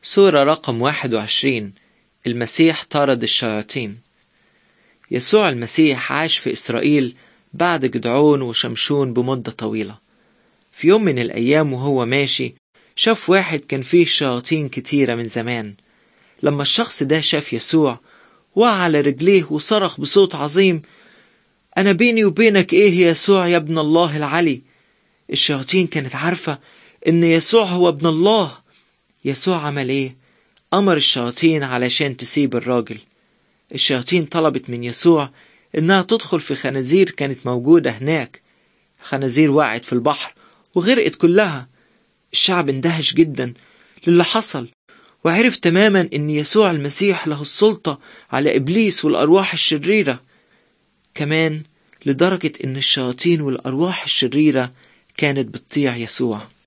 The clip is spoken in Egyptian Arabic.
سورة رقم 21 المسيح طارد الشياطين يسوع المسيح عاش في إسرائيل بعد جدعون وشمشون بمدة طويلة في يوم من الأيام وهو ماشي شاف واحد كان فيه شياطين كتيرة من زمان لما الشخص ده شاف يسوع وقع على رجليه وصرخ بصوت عظيم أنا بيني وبينك إيه يا يسوع يا ابن الله العلي الشياطين كانت عارفة إن يسوع هو ابن الله يسوع عمل إيه؟ أمر الشياطين علشان تسيب الراجل الشياطين طلبت من يسوع إنها تدخل في خنازير كانت موجودة هناك خنازير وقعت في البحر وغرقت كلها الشعب اندهش جدا للي حصل وعرف تماما ان يسوع المسيح له السلطة على ابليس والارواح الشريرة كمان لدرجة ان الشياطين والارواح الشريرة كانت بتطيع يسوع